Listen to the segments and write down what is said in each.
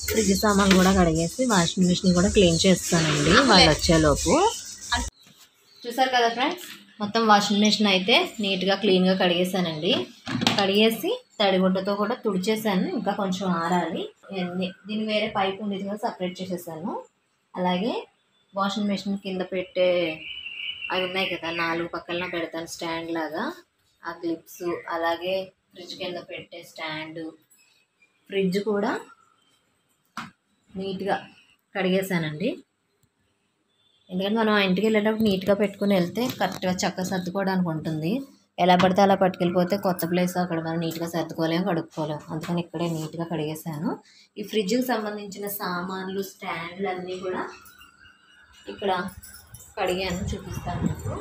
fridge సామాన్లు కూడా కడిగేసి వాషింగ్ మిషన్ కూడా క్లీన్ చేస్తానండి వాళ్ళు వచ్చేలోపు చూసారు కదా ఫ్రెండ్స్ మొత్తం వాషింగ్ మిషన్ అయితే నీట్గా క్లీన్గా కడిగేసానండి కడిగేసి తడిగుడ్డతో కూడా తుడిచేసాను ఇంకా కొంచెం ఆరాలి ఇవన్నీ దీనికి వేరే పైప్ ఉండేది కూడా సపరేట్ చేసేసాను అలాగే వాషింగ్ మిషన్ కింద పెట్టే అవి ఉన్నాయి కదా నాలుగు పక్కన పెడతాను స్టాండ్ లాగా ఆ క్లిప్స్ అలాగే ఫ్రిడ్జ్ కింద పెట్టే స్టాండ్ ఫ్రిడ్జ్ కూడా నీట్గా కడిగేసానండి ఎందుకంటే మనం ఆ ఇంటికి వెళ్ళేటప్పుడు నీట్గా పెట్టుకుని వెళ్తే కరెక్ట్గా చక్క సర్దుకోవడానికి ఉంటుంది ఎలా పడితే అలా పట్టుకెళ్ళిపోతే కొత్త ప్లేస్ అక్కడ మనం నీట్గా సర్దుకోలేము కడుక్కోలేము అందుకని ఇక్కడే నీట్గా కడిగేసాను ఈ ఫ్రిడ్జ్కి సంబంధించిన సామాన్లు స్టాండ్లు అన్నీ కూడా ఇక్కడ కడిగాను చూపిస్తాను మీకు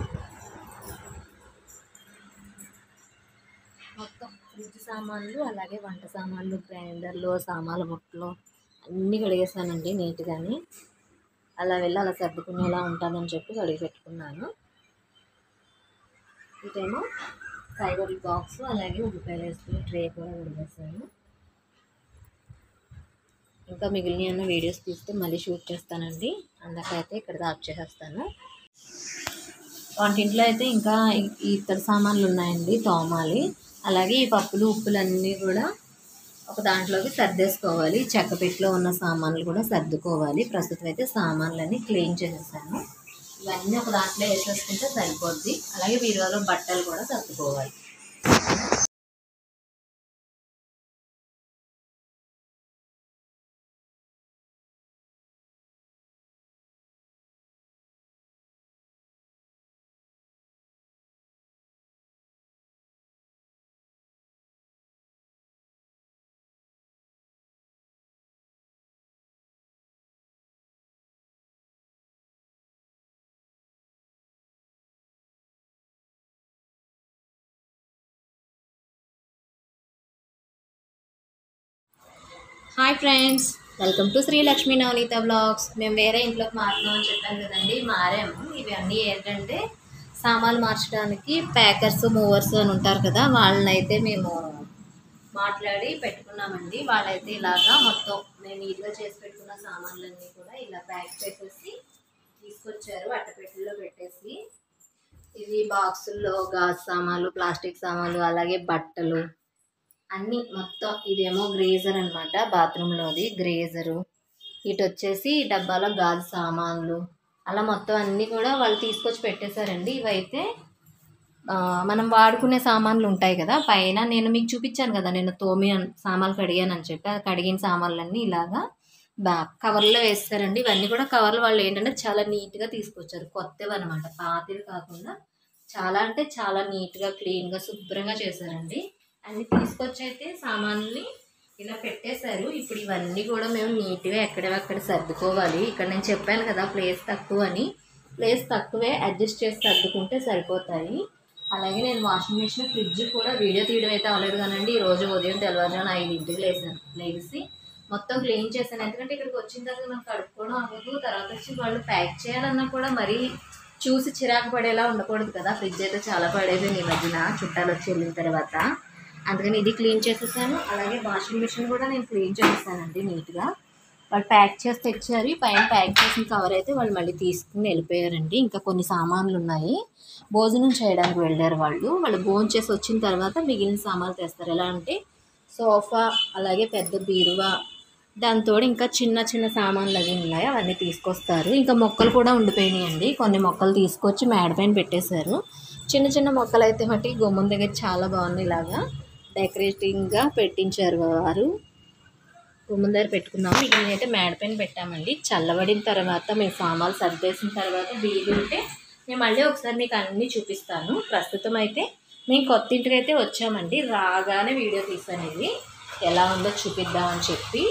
మొత్తం ఫ్రిడ్జ్ సామాన్లు అలాగే వంట సామాన్లు గ్రైండర్లు సామాన్ల ముట్టలు అన్నీ కడిగేసానండి నీట్గాని అలా వెళ్ళి అలా సర్దుకునేలా ఉంటుందని చెప్పి కడిగి పెట్టుకున్నాను ఇదేమో ఫైబర్ బాక్స్ అలాగే ఉల్లిపాయలు వేసుకుని ట్రే కూడా కడిగేసాను ఇంకా మిగిలిన వీడియోస్ తీస్తే మళ్ళీ షూట్ చేస్తానండి అందుకైతే ఇక్కడ ఆఫ్ చేసేస్తాను వంటింట్లో అయితే ఇంకా ఈ- ఈ ఇతర సామాన్లు ఉన్నాయండి తోమాలి అలాగే ఈ పప్పులు ఉప్పులు అన్నీ కూడా ఒక దాంట్లోకి సర్దేసుకోవాలి చెక్క పెట్టిలో ఉన్న సామాన్లు కూడా సర్దుకోవాలి ప్రస్తుతం అయితే సామాన్లన్నీ క్లీన్ చేసేసాను ఇవన్నీ ఒక దాంట్లో వేసేసుకుంటే సరిపోద్ది అలాగే బీరువాలో బట్టలు కూడా సర్దుకోవాలి hi friends welcome to Sri Lakshmi Navaneetha blogs మేము వేరే ఇంట్లోకి మారుతున్నామని చెప్పాను కదండి మారాము ఇవి అన్నీ ఏంటంటే సామాన్లు మార్చడానికి ప్యాకర్స్ మూవర్స్ అని ఉంటారు కదా వాళ్ళని అయితే మేము మాట్లాడి పెట్టుకున్నామండి వాళ్ళైతే ఇలాగా మొత్తం మేము నీట్గా చేసి పెట్టుకున్న సామాన్లన్నీ కూడా ఇలా ప్యాక్ చేసేసి తీసుకొచ్చారు అట్టపెట్టెల్లో పెట్టేసి ఇవి బాక్సుల్లో గాజు సామాన్లు ప్లాస్టిక్ సామాన్లు అలాగే బట్టలు అన్నీ మొత్తం ఇదేమో గ్రేజర్ అనమాట బాత్రూంలోది గ్రేజరు ఇటు వచ్చేసి ఈ డబ్బాలో గాజు సామాన్లు అలా మొత్తం అన్నీ కూడా వాళ్ళు తీసుకొచ్చి పెట్టేశారండి ఇవైతే ఆ, మనం వాడుకునే సామాన్లు ఉంటాయి కదా పైన నేను మీకు చూపించాను కదా నేను తోమి అన్- సామాన్లు కడిగాను అని చెప్పి ఆ కడిగిన సామాన్లన్నీ ఇలాగా బా కవర్లో వేస్తారండి ఇవన్నీ కూడా కవర్లు వాళ్ళు ఏంటంటే చాలా నీట్గా తీసుకొచ్చారు కొత్తవి అనమాట పాతవి కాకుండా చాలా అంటే చాలా నీట్గా క్లీన్గా శుభ్రంగా చేశారండి అన్ని తీసుకొచ్చి అయితే సామాన్లని ఇలా పెట్టేశారు ఇప్పుడు ఇవన్నీ కూడా మేము నీట్గా ఎక్కడెక్కడ సర్దుకోవాలి ఇక్కడ నేను చెప్పాను కదా ప్లేస్ తక్కువ అని ప్లేస్ తక్కువే అడ్జస్ట్ చేసి సర్దుకుంటే సరిపోతాయి అలాగే నేను వాషింగ్ మిషన్ ఫ్రిడ్జ్ కూడా వీడియో తీయడం అయితే అవ్వలేదు కానండి ఈ రోజు ఉదయం తెల్లవారుజామున ఐదింటికి లేసాను లేచి మొత్తం క్లీన్ చేశాను ఎందుకంటే ఇక్కడికి వచ్చిన తర్వాత మనం కడుక్కోవడం అవ్వదు తర్వాత వచ్చి వాళ్ళు ప్యాక్ చేయాలన్నా కూడా మరీ చూసి చిరాకు పడేలా ఉండకూడదు కదా ఫ్రిడ్జ్ అయితే చాలా పడేది ఈ మధ్యన చుట్టాలు వచ్చి వెళ్ళిన తర్వాత అందుకని ఇది క్లీన్ చేసేసాను అలాగే వాషింగ్ మిషన్ కూడా నేను క్లీన్ చేసేసానండి నీట్గా వాళ్ళు ప్యాక్ చేసి తెచ్చారు ఈ పైన ప్యాక్ చేసిన కవర్ అయితే వాళ్ళు మళ్ళీ తీసుకుని వెళ్ళిపోయారండి ఇంకా కొన్ని సామాన్లు ఉన్నాయి భోజనం చేయడానికి వెళ్ళారు వాళ్ళు వాళ్ళు భోజనం చేసి వచ్చిన తర్వాత మిగిలిన సామాన్లు తెస్తారు ఎలా అంటే సోఫా అలాగే పెద్ద బీరువా దాంతో ఇంకా చిన్న చిన్న సామాన్లు అవి ఉన్నాయి అవన్నీ తీసుకొస్తారు ఇంకా మొక్కలు కూడా ఉండిపోయినాయండి కొన్ని మొక్కలు తీసుకొచ్చి మేడ పైన పెట్టేశారు చిన్న చిన్న మొక్కలు అయితే మట్టి గుమ్మం దగ్గర చాలా బాగున్నాయి ఇలాగా డెకరేటింగ్గా పెట్టించారు వారు గుమ్మం దగ్గర పెట్టుకున్నాము ఇక నేనైతే మేడ పైన పెట్టామండి చల్లబడిన తర్వాత మేము సామాన్లు సర్దేసిన తర్వాత వీలు ఉంటే నేను మళ్ళీ ఒకసారి మీకు అన్నీ చూపిస్తాను ప్రస్తుతం అయితే మేము కొత్త ఇంటికి అయితే వచ్చామండి రాగానే వీడియో తీసాను ఇది ఎలా ఉందో చూపిద్దామని చెప్పి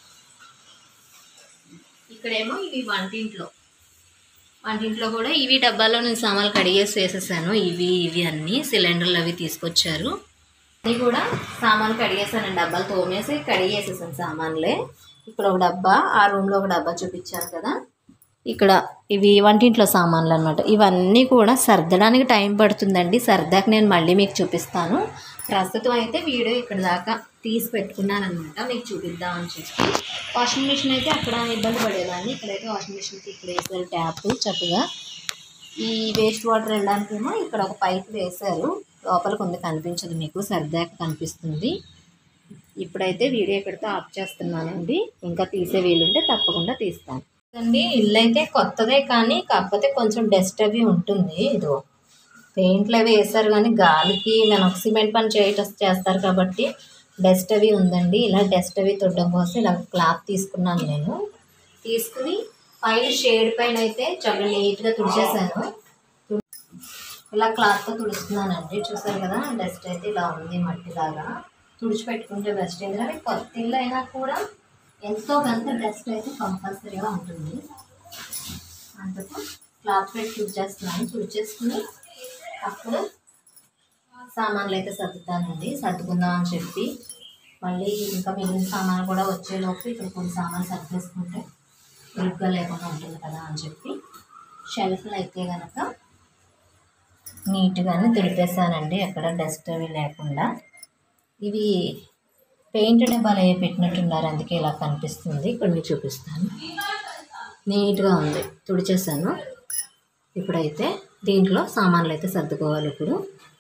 ఇక్కడేమో ఇవి వంటింట్లో వంటింట్లో కూడా ఇవి డబ్బాలో నేను సామాన్లు కడిగేసి వేసేసాను ఇవి ఇవి అన్నీ సిలిండర్లు అవి తీసుకొచ్చారు ఇవి కూడా సామాన్లు కడిగేసానండి డబ్బాలు తోమేసి కడిగేసేసాను సామాన్లే ఇక్కడ ఒక డబ్బా ఆ రూమ్లో ఒక డబ్బా చూపించాను కదా ఇక్కడ ఇవి వంటింట్లో సామాన్లు అనమాట ఇవన్నీ కూడా సర్దడానికి టైం పడుతుందండి సర్దాక నేను మళ్ళీ మీకు చూపిస్తాను ప్రస్తుతం అయితే వీడియో ఇక్కడ దాకా తీసి పెట్టుకున్నాను అనమాట మీకు చూపిద్దామని చెప్పి వాషింగ్ మిషన్ అయితే అక్కడ ఇబ్బంది పడేదాన్ని ఇక్కడైతే వాషింగ్ మిషన్కి ఇక్కడ వేసారు ట్యాప్ చక్కగా ఈ వేస్ట్ వాటర్ వెళ్ళడానికేమో ఇక్కడ ఒక పైప్ వేశారు లోపలికి ఉంది కనిపించదు మీకు సర్దాక కనిపిస్తుంది ఇప్పుడైతే వీడియో ఇక్కడితో ఆఫ్ చేస్తున్నానండి ఇంకా తీసే వీలుంటే తప్పకుండా తీస్తాను అండి ఇల్లు అయితే కొత్తదే కానీ కాకపోతే కొంచెం డస్ట్ అవి ఉంటుంది ఇదో పెయింట్లు అవి వేస్తారు కానీ గాలికి మనం సిమెంట్ పని చేయటం చేస్తారు కాబట్టి డస్ట్ అవి ఉందండి ఇలా డస్ట్ అవి తుడడం కోసం ఇలా క్లాత్ తీసుకున్నాను నేను తీసుకుని పైన షేడ్ పైన అయితే చాలా నీట్గా తుడిచేసాను ఇలా క్లాత్తో తుడుస్తున్నానండి చూసారు కదా డస్ట్ అయితే ఇలా ఉంది మట్టిలాగా తుడిచిపెట్టుకుంటే బెస్ట్ ఎందుకంటే కొత్త ఇల్లు అయినా కూడా ఎంతో కొంత డస్ట్ అయితే కంపల్సరీగా ఉంటుంది అందుకు క్లాత్ పెట్టి తుడిచేస్తున్నాను తుడిచేసుకుని అప్పుడు సామాన్లు అయితే సర్దుతానండి సర్దుకుందాం అని చెప్పి మళ్ళీ ఇంకా మిగిలిన సామాన్లు కూడా వచ్చేలోపు ఇక్కడ కొన్ని సామాన్లు సర్దేసుకుంటే ఇరుగ్గా లేకుండా ఉంటుంది కదా అని చెప్పి షెల్ఫ్లు అయితే కనుక నీట్గానే తుడిపేసానండి ఎక్కడ డస్ట్ అవి లేకుండా ఇవి పెయింట్ డబ్బాలు అవి పెట్టినట్టున్నారు అందుకే ఇలా కనిపిస్తుంది ఇక్కడ మీకు చూపిస్తాను నీట్గా ఉంది తుడిచేసాను ఇప్పుడైతే దీంట్లో సామాన్లు అయితే సర్దుకోవాలి ఇప్పుడు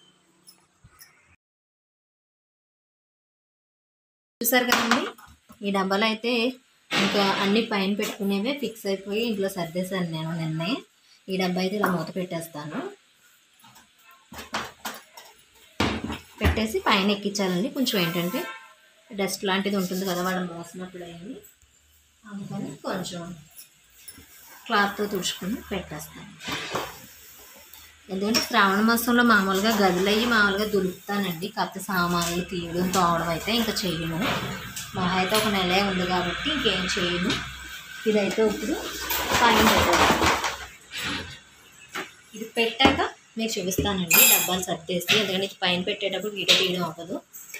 చూసారు కదండి ఈ డబ్బాలు అయితే ఇంకా అన్ని పైన పెట్టుకునేవే ఫిక్స్ అయిపోయి ఇంట్లో సర్దేశాను నేను నిన్నే ఈ డబ్బా అయితే ఇలా మూత పెట్టేస్తాను పెట్టేసి పైన ఎక్కించాలండి కొంచెం ఏంటంటే డస్ట్ లాంటిది ఉంటుంది కదా వాళ్ళు మోసినప్పుడు అయింది అందుకని కొంచెం క్లాత్తో తుడుచుకుని పెట్టేస్తాను ఎందుకంటే శ్రావణ మాసంలో మామూలుగా గదులు అయ్యి మామూలుగా దులుపుతానండి కాకపోతే సామాన్లు తీయడం తోవడం అయితే ఇంకా చేయను మా అయితే ఒక నెలే ఉంది కాబట్టి ఇంకేం చేయను ఇదైతే ఇప్పుడు పైన పెట్టాలి ఇది పెట్టాక మీకు చూపిస్తానండి డబ్బాలు సర్దేసి ఎందుకంటే ఇది పైన పెట్టేటప్పుడు వీడియో తీయడం అవ్వదు